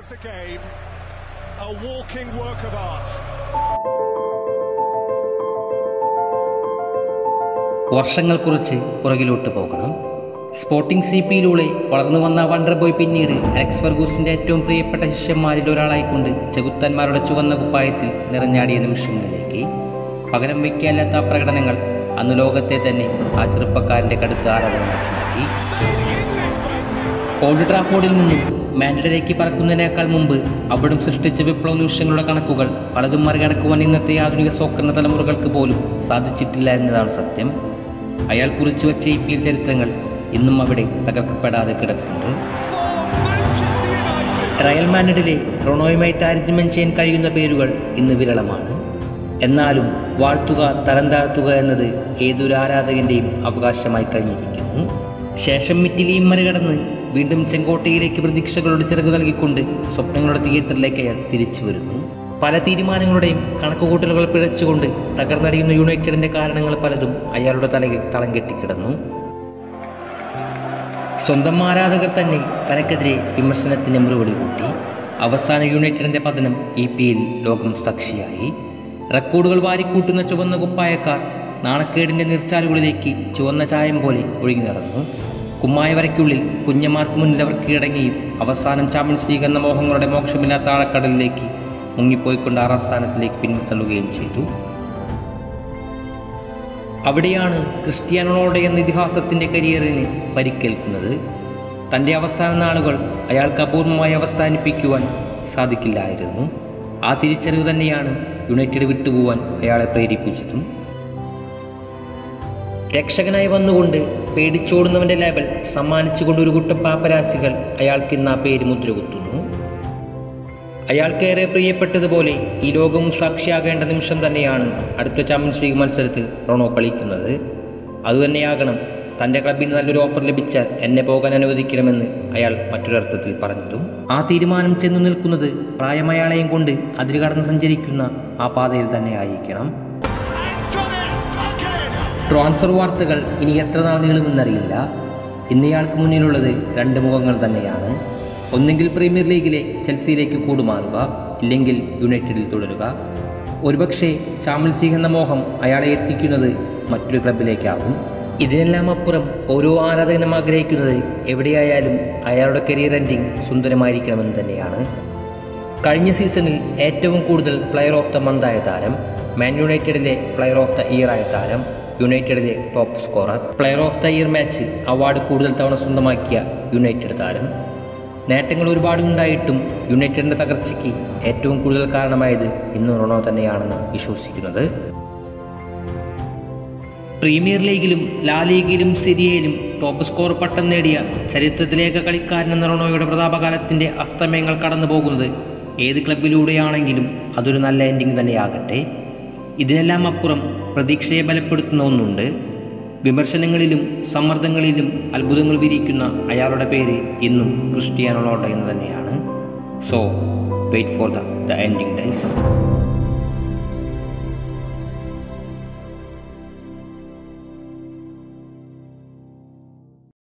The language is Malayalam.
the game, a walking work of art. വർഷങ്ങൾ കുറിച്ച് പുറകിലോട്ട് പോകണം സ്പോർട്ടിംഗ് സി പിയിലൂടെ വളർന്നു വന്ന വണ്ടർ ബോയ് പിന്നീട് അലക്സ് ഫെർഗൂസിന്റെ ഏറ്റവും പ്രിയപ്പെട്ട ശിഷ്യന്മാരിൽ ഒരാളായിക്കൊണ്ട് ചെകുത്താന്മാരുടെ ചുവന്ന കുപ്പായത്തിൽ നിറഞ്ഞാടിയ നിമിഷങ്ങളിലേക്ക് പകരം വയ്ക്കാനില്ലാത്ത പ്രകടനങ്ങൾ അന്ന് ലോകത്തെ തന്നെ ആ ചെറുപ്പക്കാരൻ്റെ കടുത്ത ആരാധന നൽകി ഓൾഡ് ട്രാഫോർഡിൽ നിന്നും മാൻഡറിലേക്ക് പറക്കുന്നതിനേക്കാൾ മുമ്പ് അവിടം സൃഷ്ടിച്ച വിപ്ലവ നിമിഷങ്ങളുടെ കണക്കുകൾ പലതും മറികടക്കുവാൻ ഇന്നത്തെ ആധുനിക സോക്കറിന്റെ തലമുറകൾക്ക് പോലും സാധിച്ചിട്ടില്ല എന്നതാണ് സത്യം അയാൾ കുറിച്ചു വച്ച ഇ പി എൽ ചരിത്രങ്ങൾ ഇന്നും അവിടെ തകർക്കപ്പെടാതെ കിടപ്പുണ്ട് Manchester United. റയൽ മാൻഡ്രിഡിലെ റൊണോയുമായി താരതമ്യം ചെയ്യാൻ കഴിയുന്ന പേരുകൾ ഇന്ന് വിരളമാണ് എന്നാലും വാഴ്ത്തുക തരം താഴ്ത്തുക എന്നത് ഏതൊരു ആരാധകന്റെയും അവകാശമായി കഴിഞ്ഞിരിക്കുന്നു ശേഷം മിറ്റിലിയും മറികടന്ന് വീണ്ടും ചെങ്കോട്ടയിലേക്ക് പ്രതീക്ഷകളുടെ ചിറക് നൽകിക്കൊണ്ട് സ്വപ്നങ്ങളുടെ തിയേറ്ററിലേക്ക് അയാൾ തിരിച്ചു വരുന്നു പല തീരുമാനങ്ങളുടെയും കണക്കുകൂട്ടലുകൾ പിഴച്ചുകൊണ്ട് തകർന്നടിയുന്ന യുണൈറ്റഡിന്റെ കാരണങ്ങൾ പലതും അയാളുടെ തലയിൽ തളം കെട്ടിക്കിടന്നു സ്വന്തം ആരാധകർ തന്നെ തനക്കെതിരെ വിമർശനത്തിന് മറുപടി കൂട്ടി അവസാന യുണൈറ്റഡിന്റെ പതനം ഇ പിയിൽ ലോകം സാക്ഷിയായി റെക്കോർഡുകൾ വാരിക്കൂട്ടുന്ന ചുവന്ന കുപ്പായക്കാർ നാണക്കേടിന്റെ നീർച്ചാലുകളിലേക്ക് ചുവന്ന ചായം പോലെ ഒഴുകി നടന്നു കുമ്മായ വരയ്ക്കുള്ളിൽ കുഞ്ഞമാർക്ക് മുന്നിൽ അവർ കീഴടങ്ങിയും അവസാനം ചാമ്പ്യൻസ് ലീഗ് എന്ന മോഹങ്ങളുടെ മോക്ഷമില്ലാത്ത ആഴക്കടലിലേക്ക് മുങ്ങിപ്പോയിക്കൊണ്ട് ആറാം സ്ഥാനത്തിലേക്ക് പിൻതള്ളുകയും ചെയ്തു അവിടെയാണ് ക്രിസ്ത്യാനോ റൊണാൾഡോ എന്ന ഇതിഹാസത്തിൻ്റെ കരിയറിന് പരിക്കേൽക്കുന്നത് തൻ്റെ അവസാന നാളുകൾ അയാൾക്ക് അപൂർവമായി അവസാനിപ്പിക്കുവാൻ സാധിക്കില്ലായിരുന്നു ആ തിരിച്ചറിവ് തന്നെയാണ് യുണൈറ്റഡ് വിട്ടുപോവാൻ അയാളെ പ്രേരിപ്പിച്ചതും രക്ഷകനായി വന്നുകൊണ്ട് പേടിച്ചോടുന്നവൻ്റെ ലേബൽ സമ്മാനിച്ചുകൊണ്ട് ഒരു കൂട്ടം പാപ്പരാസികൾ അയാൾക്ക് ഇന്ന് ആ പേര് മുദ്രകുത്തുന്നു അയാൾക്കേറെ പ്രിയപ്പെട്ടതുപോലെ ഈ ലോകവും സാക്ഷിയാകേണ്ട നിമിഷം തന്നെയാണ് അടുത്ത ചാമ്പ്യൻസ് ലീഗ് മത്സരത്തിൽ റൊണോ കളിക്കുന്നത് അതുതന്നെയാകണം തൻ്റെ ക്ലബിന് നല്ലൊരു ഓഫർ ലഭിച്ചാൽ എന്നെ പോകാൻ അനുവദിക്കണമെന്ന് അയാൾ മറ്റൊരർത്ഥത്തിൽ പറഞ്ഞതും ആ തീരുമാനം ചെന്നു നിൽക്കുന്നത് പ്രായമയാളെയും കൊണ്ട് അതിര് കടന്ന് സഞ്ചരിക്കുന്ന ആ പാതയിൽ തന്നെ ആയിരിക്കണം And got it again. Transfer വാർത്തകൾ ഇനി എത്ര നാൾ നീളുമെന്നറിയില്ല ഇന്നയാൾക്ക് മുന്നിലുള്ളത് രണ്ട് മുഖങ്ങൾ തന്നെയാണ് ഒന്നെങ്കിൽ പ്രീമിയർ ലീഗിലെ ചെൽസിയിലേക്ക് കൂടുമാറുക ഇല്ലെങ്കിൽ യുണൈറ്റഡിൽ തുടരുക ഒരുപക്ഷെ ചാമ്പ്യൻസ് ലീഗ് എന്ന മോഹം അയാളെ എത്തിക്കുന്നത് മറ്റൊരു ക്ലബിലേക്കാകും ഇതിനെല്ലാം അപ്പുറം ഓരോ ആരാധകനും ആഗ്രഹിക്കുന്നത് എവിടെയായാലും അയാളുടെ കരിയർ എൻഡിങ് സുന്ദരമായിരിക്കണമെന്ന് തന്നെയാണ് കഴിഞ്ഞ സീസണിൽ ഏറ്റവും കൂടുതൽ പ്ലെയർ ഓഫ് ദ മന്ത് ആയ താരം മാൻ യുണൈറ്റഡിലെ പ്ലെയർ ഓഫ് ദ ഇയർ ആയ താരം യുണൈറ്റഡിലെ top scorer player of the year match award കൂടുതൽ തവണ സ്വന്തമാക്കിയ യുണൈറ്റഡ് താരം നേട്ടങ്ങൾ ഒരുപാട് ഉണ്ടായിട്ടും യുണൈറ്റഡിൻ്റെ തകർച്ചയ്ക്ക് ഏറ്റവും കൂടുതൽ കാരണമായത് ഇന്ന് റൊണോ തന്നെയാണെന്ന് വിശ്വസിക്കുന്നത് പ്രീമിയർ ലീഗിലും ലാ ലീഗിലും സിരിയയിലും ടോപ്പ് സ്കോർ പട്ടം നേടിയ ചരിത്രത്തിലേക്ക് കളിക്കാരൻ എന്ന റൊണോയുടെ പ്രതാപകാലത്തിൻ്റെ അസ്തമയങ്ങൾ കടന്നു പോകുന്നത് ഏത് ക്ലബിലൂടെയാണെങ്കിലും അതൊരു നല്ല എൻഡിങ് തന്നെയാകട്ടെ ഇതിനെല്ലാം അപ്പുറം പ്രതീക്ഷയെ ബലപ്പെടുത്തുന്ന ഒന്നുണ്ട് വിമർശനങ്ങളിലും സമ്മർദ്ദങ്ങളിലും അത്ഭുതങ്ങൾ വിരിയിക്കുന്ന അയാളുടെ പേര് ഇന്നും ക്രിസ്റ്റിയാനോ റൊണാൾഡോ എന്ന് തന്നെയാണ് so wait for the the ending days